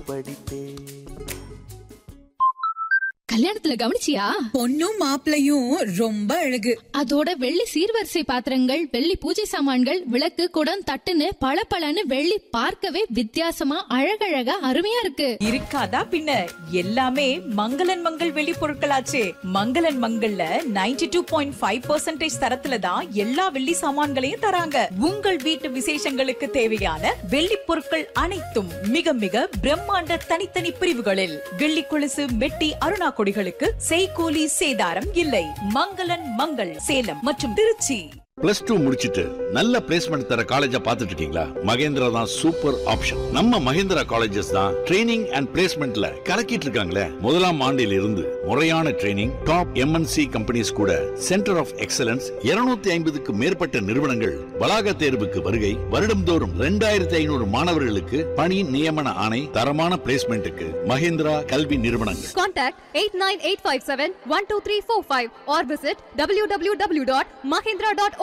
படித்தேன் கல்யாணத்துல கவனிச்சியா பொண்ணும் மாப்பிளையும் ரொம்ப அழகு அதோட வெள்ளி சீர்வரிசை பாத்திரங்கள் வெள்ளி பூஜை சாமான்கள் விளக்கு குடம் தட்டுன்னு பளபளன்னு வெள்ளி பார்க்கவே வித்தியாசமா அழகழகா அருமையா இருக்கு இருக்காதா பின்ன எல்லாமே மங்களன் மங்கள் வெளி பொருட்களாச்சே மங்களன் மங்கள்ல 92.5% டூ பாயிண்ட் ஃபைவ் தரத்துல தான் எல்லா வெள்ளி சாமான்களையும் தராங்க உங்கள் வீட்டு விசேஷங்களுக்கு தேவையான வெள்ளி பொருட்கள் அனைத்தும் மிக மிக பிரம்மாண்ட தனித்தனி பிரிவுகளில் வெள்ளி கொலுசு மெட்டி அருணா கொடிகளுக்கு செய்கூலி சேதாரம் இல்லை மங்களன் மங்கள் சேலம் மற்றும் திருச்சி பிளஸ் டூ முடிச்சிட்டு நல்ல பிளேஸ்மெண்ட் தர காலேஜ பாத்துட்டு இருக்கீங்களா மகேந்திரா தான் சூப்பர் ஆப்ஷன் நம்ம மகேந்திரா காலேஜஸ் தான் ட்ரைனிங் அண்ட் பிளேஸ்மெண்ட்ல கலக்கிட்டு இருக்காங்களே முதலாம் ஆண்டில் இருந்து முறையான ட்ரைனிங் டாப் எம்என்சி கம்பெனிஸ் கூட சென்டர் ஆஃப் எக்ஸலன்ஸ் 250 ஐம்பதுக்கு மேற்பட்ட நிறுவனங்கள் வளாக தேர்வுக்கு வருகை வருடம்தோறும் ரெண்டாயிரத்தி ஐநூறு மாணவர்களுக்கு பணி நியமன ஆணை தரமான பிளேஸ்மெண்ட்டுக்கு மகேந்திரா கல்வி நிறுவனங்கள் Contact 89857-12345 or visit www.mahindra.org.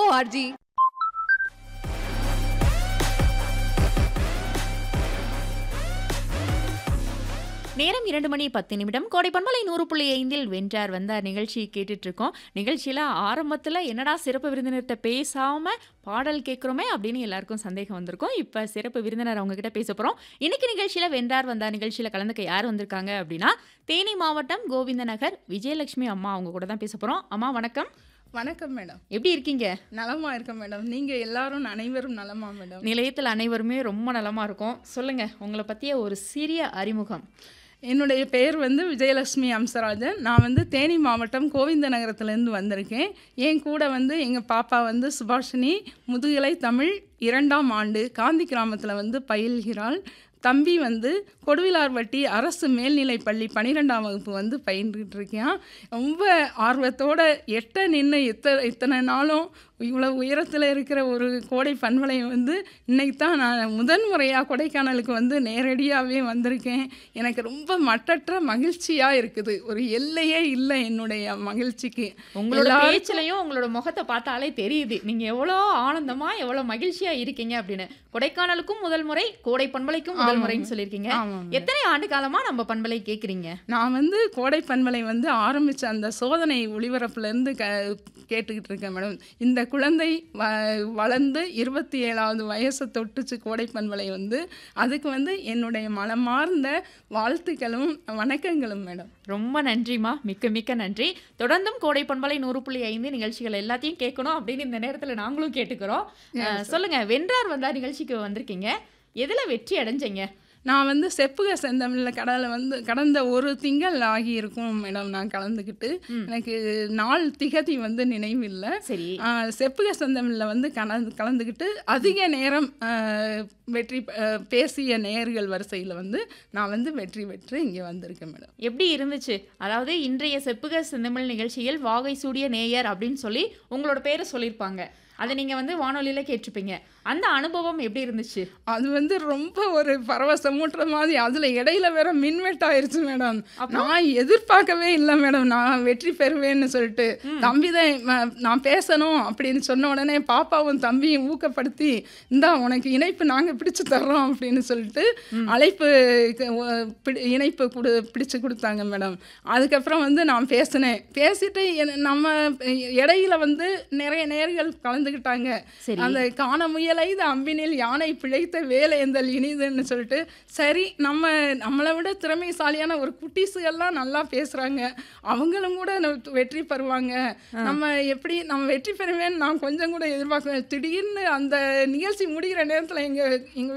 நேரம் இரண்டு மணி பத்து நிமிடம் கோடை பண்பலை நூறு புள்ளி ஐந்தில் வென்றார் வந்தார் நிகழ்ச்சி கேட்டுட்டு இருக்கோம் நிகழ்ச்சியில ஆரம்பத்துல என்னடா சிறப்பு விருந்தினர்கிட்ட பேசாம பாடல் கேட்குறோமே அப்படின்னு எல்லாருக்கும் சந்தேகம் வந்திருக்கும் இப்ப சிறப்பு விருந்தினர் அவங்க கிட்ட பேச போறோம் இன்னைக்கு நிகழ்ச்சியில வென்றார் வந்தார் நிகழ்ச்சியில கலந்துக்க யார் வந்திருக்காங்க அப்படின்னா தேனி மாவட்டம் கோவிந்த நகர் விஜயலட்சுமி அம்மா அவங்க கூட தான் பேச போறோம் அம்மா வணக்கம் வணக்கம் மேடம் எப்படி இருக்கீங்க நலமா இருக்கேன் மேடம் நீங்க எல்லாரும் அனைவரும் நலமா மேடம் நிலையத்தில் அனைவருமே ரொம்ப நலமா இருக்கும் சொல்லுங்க உங்களை பத்திய ஒரு சிறிய அறிமுகம் என்னுடைய பெயர் வந்து விஜயலட்சுமி அம்சராஜன் நான் வந்து தேனி மாவட்டம் கோவிந்த நகரத்துலேருந்து வந்திருக்கேன் என் கூட வந்து எங்கள் பாப்பா வந்து சுபாஷினி முதுகலை தமிழ் இரண்டாம் ஆண்டு காந்தி கிராமத்தில் வந்து பயில்கிறாள் தம்பி வந்து கொடுவிலார்வட்டி அரசு மேல்நிலைப் பள்ளி பன்னிரெண்டாம் வகுப்பு வந்து பயின்றுட்டு இருக்கேன் ரொம்ப ஆர்வத்தோட எட்ட நின்று இத்த இத்தனை நாளும் இவ்வளோ உயரத்தில் இருக்கிற ஒரு கோடை பண்பலை வந்து இன்னைக்கு தான் நான் முதன் முறையாக கொடைக்கானலுக்கு வந்து நேரடியாகவே வந்திருக்கேன் எனக்கு ரொம்ப மட்டற்ற மகிழ்ச்சியாக இருக்குது ஒரு எல்லையே இல்லை என்னுடைய மகிழ்ச்சிக்கு உங்களோட எல்லாருக்கும் பேச்சிலையும் உங்களோட முகத்தை பார்த்தாலே தெரியுது நீங்க எவ்வளோ ஆனந்தமா எவ்வளோ மகிழ்ச்சியா இருக்கீங்க அப்படின்னு கொடைக்கானலுக்கும் முதல் முறை கோடை பண்பலைக்கும் முதல் ஆமாம். முறைன்னு சொல்லியிருக்கீங்க ஆமாம் எத்தனை ஆண்டு காலமா நம்ம பண்பலை கேக்குறீங்க நான் வந்து கோடை பண்பலை வந்து ஆரம்பித்த அந்த சோதனை ஒளிபரப்புலேருந்து க கேட்டுக்கிட்டு இருக்கேன் மேடம் இந்த குழந்தை வ வளர்ந்து இருபத்தி ஏழாவது வயசை தொட்டுச்சு கோடை பண்பலை வந்து அதுக்கு வந்து என்னுடைய மனமார்ந்த வாழ்த்துக்களும் வணக்கங்களும் மேடம் ரொம்ப நன்றிமா மிக்க மிக்க நன்றி தொடர்ந்தும் கோடை பண்பலை நூறு புள்ளி ஐந்து நிகழ்ச்சிகள் எல்லாத்தையும் கேட்கணும் அப்படின்னு இந்த நேரத்துல நாங்களும் கேட்டுக்கிறோம் அஹ், சொல்லுங்க வென்றார் வந்தார் நிகழ்ச்சிக்கு வந்திருக்கீங்க எதுல வெற்றி அடைஞ்சீங்க நான் வந்து செப்புக செந்தமிழில் கடலை வந்து கடந்த ஒரு திங்கள் ஆகியிருக்கும் மேடம் நான் கலந்துக்கிட்டு எனக்கு நாள் திகதி வந்து நினைவில்லை சரி ஆஹ் செப்புக செந்தமிழில் வந்து கலந்து கலந்துக்கிட்டு அதிக நேரம் ஆஹ் வெற்றி ஆஹ் பேசிய நேயர்கள் வரிசையில் வந்து நான் வந்து வெற்றி பெற்று இங்கே வந்திருக்கேன் மேடம் எப்படி இருந்துச்சு அதாவது இன்றைய செப்புக செந்தமிழ் நிகழ்ச்சியில் வாகை சூடிய நேயர் அப்படின்னு சொல்லி உங்களோட பேரை சொல்லியிருப்பாங்க அதை நீங்க வந்து வானொலியில கேட்டிருப்பீங்க அந்த அனுபவம் எப்படி இருந்துச்சு அது வந்து ரொம்ப ஒரு பரவசமூட்டுற மாதிரி அதில் இடையில வேற மின்வெட் ஆயிருச்சு மேடம் நான் எதிர்பார்க்கவே இல்லை மேடம் நான் வெற்றி பெறுவேன்னு சொல்லிட்டு தம்பி தான் ம- நான் பேசணும் அப்படின்னு சொன்ன உடனே பாப்பாவும் தம்பியும் ஊக்கப்படுத்தி இந்தா உனக்கு இணைப்பு நாங்கள் பிடிச்சு தர்றோம் அப்படின்னு சொல்லிட்டு அழைப்பு க- ஒ- பிடி- இணைப்பு கொடு பிடிச்சு கொடுத்தாங்க மேடம் அதுக்கப்புறம் வந்து நான் பேசினேன் பேசிட்டு என- நம்ம இடையில வந்து நிறைய நேர்கள் கலந்துக்கிட்டாங்க சரி. அந்த காண முயலை இது அம்பினில் யானை பிழைத்த வேலையந்தல் இனிதுன்னு சொல்லிட்டு சரி நம்ம நம்மளை விட திறமைசாலியான ஒரு குட்டீஸுகள்லாம் நல்லா பேசுகிறாங்க அவங்களும் கூட ந- வெற்றி பெறுவாங்க நம்ம எப்படி நம்ம வெற்றி பெறுவேன்னு நான் கொஞ்சம் கூட எதிர்பார்க்கல திடீர்னு அந்த நிகழ்ச்சி முடிகிற நேரத்தில் எங்கள் எங்கள்